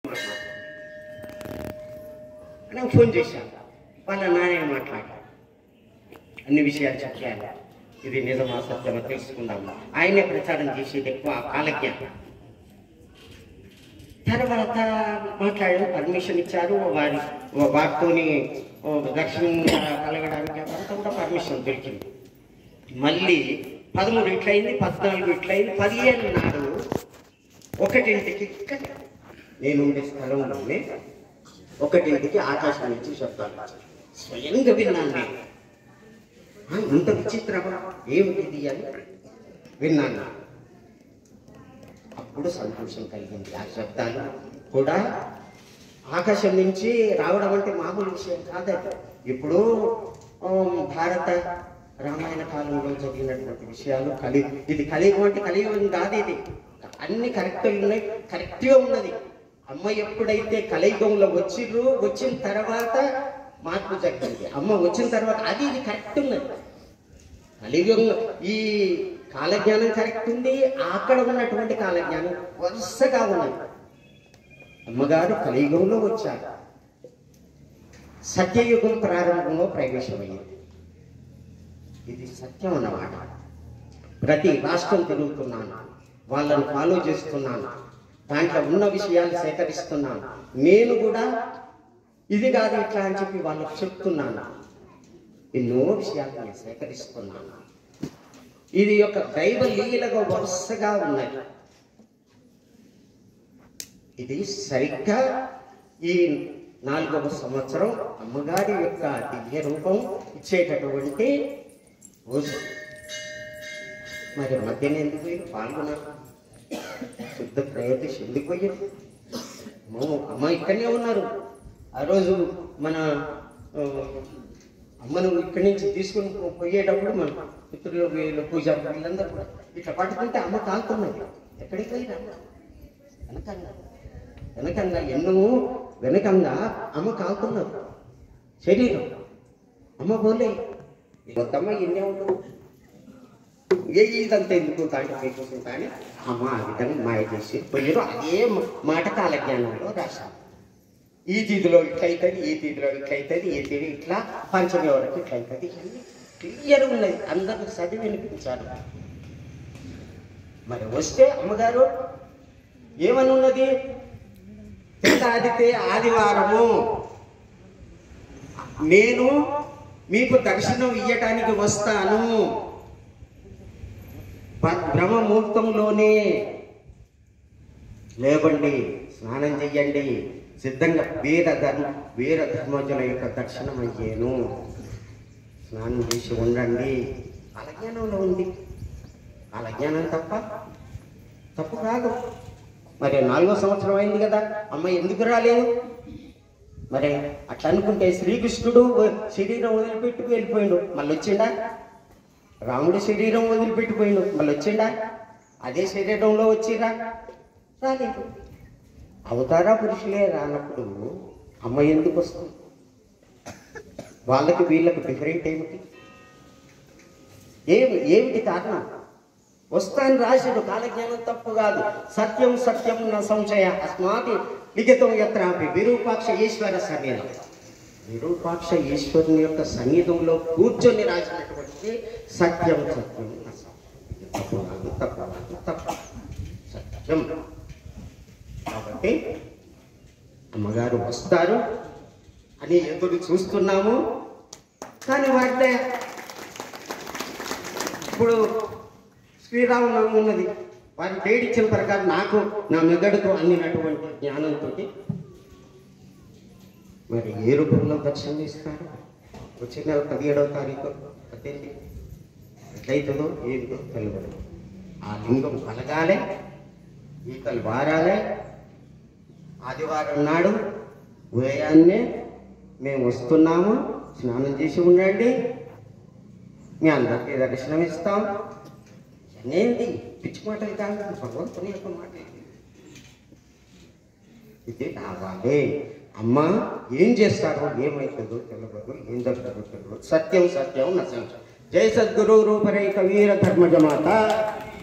నాకు ఫోన్ చేశాను వాళ్ళ నారాయణ మాట్లాడారు అన్ని విషయాలు చెప్పాలి ఇది నిజమా సత్యమా తెలుసుకుందాం ఆయనే ప్రచారం చేసేది ఎక్కువ కాలజ్ఞానం తర్వాత మాట్లాడారు పర్మిషన్ ఇచ్చారు వారి వారితోని ఓ దర్శనం కలగడానికి అంతా కూడా పర్మిషన్ దొరికింది మళ్ళీ పదమూడు ఇట్లయింది పద్నాలుగు ఇట్లయింది పదిహేను నాడు ఒకటింటికి ఇక్కడ నేను ఉండే స్థలంలోనే ఒకటింటికి ఆకాశం నుంచి శబ్దాలు స్వయంగా విన్నాను నేను ఆ, ఇంత విచిత్రమా ఏమిటిది అని విన్నాను అప్పుడు సంతోషం కలిగింది ఆ శబ్దాలు కూడా ఆకాశం నుంచి రావడం అంటే మామూలు విషయం కాదట ఇప్పుడు ఆ, భారత రామాయణ కాలంలో జరిగినటువంటి విషయాలు కలి ఇది కలియుగం అంటే కలియుగం కాదు ఇది అన్ని కరెక్ట్ ఉన్నాయి కరెక్ట్గా ఉన్నది అమ్మ ఎప్పుడైతే కలియుగంలో వచ్చిర్రు వచ్చిన తర్వాత మార్పు జరిగింది అమ్మ వచ్చిన తర్వాత అది ఇది కరెక్ట్ ఉన్నది కలియుగంలో ఈ కాలజ్ఞానం కరెక్ట్ ఉంది అక్కడ ఉన్నటువంటి కాలజ్ఞానం వరుసగా ఉన్నది అమ్మగారు కలియుగంలో వచ్చారు సత్యయుగం ప్రారంభంలో ప్రవేశమైంది ఇది సత్యం అన్నమాట ప్రతి రాష్ట్రం తిరుగుతున్నాను వాళ్ళని ఫాలో చేస్తున్నాను దాంట్లో ఉన్న విషయాలు సేకరిస్తున్నాను నేను కూడా ఇది కాదు ఇట్లా అని చెప్పి వాళ్ళకి చెప్తున్నాను ఎన్నో విషయాలు నేను సేకరిస్తున్నాను ఇది యొక్క దైవ లీలగా వరుసగా ఉన్నది ఇది సరిగ్గా ఈ నాలుగవ సంవత్సరం అమ్మగారి యొక్క దివ్య రూపం ఇచ్చేటటువంటి రోజు మరి మధ్యన ఎందుకు పోయి పాల్గొన్నారు శుద్ధ ప్రయత్నం ఎందుకు పోయారు అమ్మో, అమ్మ ఇక్కడనే ఉన్నారు ఆ రోజు మన ఆ, అమ్మను ఇక్కడి నుంచి తీసుకుని పో- పోయేటప్పుడు మన పితృలు వీళ్ళు పూజ వీళ్ళందరూ కూడా ఇట్లా పట్టుకుంటే అమ్మ కాలుతున్నది ఎక్కడికి పోయినా వెనకంగా వెనకంగా ఎన్నో వెనకంగా అమ్మ కాలుతున్నారు శరీరం అమ్మ పోలే మొత్తమ్మ ఎన్నే ఉండవు ఏ ఇదంతా ఎందుకు తాటి పీకుంటా అని అమ్మ ఆ విధంగా మాయ చేసి పోయారు అదే మ- మాట కాలజ్ఞానంలో రాశారు ఈ తిథిలో ఇట్లయితుంది ఈ తిథిలో ఇట్లయితుంది ఈ తిథి ఇట్లా పంచమి వరకు ఇట్లయితుంది క్లియర్ ఉన్నది అందరికి చదివి వినిపించారు మరి వస్తే అమ్మగారు ఏమని ఉన్నది తింటాదితే ఆదివారము నేను మీకు దర్శనం ఇయ్యటానికి వస్తాను ప- బ్రహ్మముహూర్తంలోనే లేవండి స్నానం చెయ్యండి సిద్ధంగా వీర ధర్మ వీర ధర్మజుల యొక్క దర్శనం అయ్యేను స్నానం చేసి ఉండండి అలజ్ఞానంలో ఉంది అలజ్ఞానం తప్ప తప్పు కాదు మరి నాలుగో సంవత్సరం అయింది కదా అమ్మ ఎందుకు రాలేదు మరి అట్లా అనుకుంటే శ్రీకృష్ణుడు శరీరం వదిలిపెట్టుకు వెళ్ళిపోయిండు మళ్ళీ వచ్చిండా రాముడి శరీరం వదిలిపెట్టిపోయిండు మళ్ళీ వచ్చిండా అదే శరీరంలో వచ్చిరా రాలేదు అవతార పురుషులే రానప్పుడు అమ్మ ఎందుకు వస్తుంది వాళ్ళకి వీళ్ళకి డిఫరెంట్ ఏమిటి ఏమి ఏమిటి కారణం వస్తాను రాశాడు కాలజ్ఞానం తప్పు కాదు సత్యం సత్యం నా సంశయ అస్మాతి లిఖితం ఎత్రాపి విరూపాక్ష ఈశ్వర సన్నిధం విరూపాక్ష ఈశ్వరుని యొక్క సన్నిధంలో కూర్చొని రాసినటువంటి సత్యం సత్యం నా సంశయం. ఇది తప్పు కాదు తప్పు కాదు తప్పు సత్యం కాబట్టి అమ్మగారు వస్తారు అని ఎదురు చూస్తున్నాము కానీ వాటిలో ఇప్పుడు శ్రీరామనవమి ఉన్నది వారి డేట్ ఇచ్చిన ప్రకారం నాకు నా మెదడుకు అందినటువంటి జ్ఞానంతో మరి ఏ రూపంలో దర్శనం ఇస్తారు వచ్చే నెల పదిహేడవ తారీఖు పద్దెనిమిది ఎట్లయితుందో ఏంటో తెలియదు ఆ లింగం కలగాలి ఈకలు వారాలే ఆదివారం నాడు ఉదయాన్నే మేము వస్తున్నాము స్నానం చేసి ఉండండి మీ అందరికీ దర్శనం ఇస్తాం ఏంటి పిచ్చి మాటలు కాదు భగవంతుని యొక్క మాట ఇది. ఇది రావాలి అమ్మ ఏం చేస్తారో ఏమవుతుందో తెలియదు ఏం జరుగుతుందో తెలియదు సత్యం సత్యం నశం జై సద్గురు రూపరేఖ వీర ధర్మజమాత